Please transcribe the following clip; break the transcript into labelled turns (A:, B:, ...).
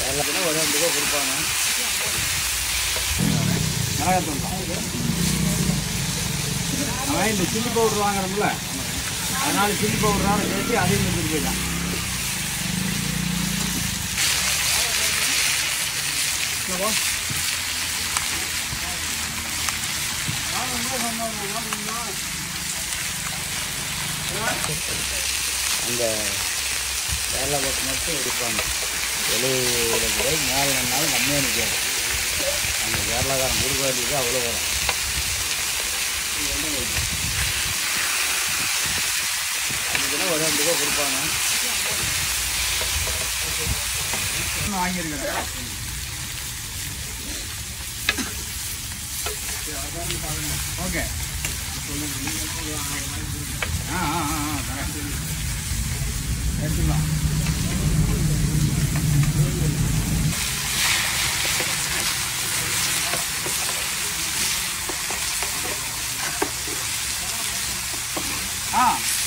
A: எல்லாத்துக்கும் ஒரு ரெண்டு ரூபா கொடுப்பாங்க மிளகாத்தூள் தான் அவன் இந்த சில்லி பவுடர் வாங்குறோம்ல அதனால சில்லி பவுடரோட சேர்த்து அதையும் எடுத்துட்டு போயிட்டான் என்னப்பா? அந்த கேரளா பக்கம் மட்டும் எடுப்பாங்க எழுபது ரூபாய்க்கு மேலே நின்னாலும் கம்மியாக நிற்காது அந்த கேரளாக்காரன் கொடுக்காதீங்க அவ்வளோ வரும் அதுக்குன்னா ஒரு ரெண்டு ரூபா கொடுப்பாங்க வாங்கியிருக்கிறேன் ஓகே ஆ ஆ ஆ ஆ தரேன். எடுத்துக்கலாம் ஆ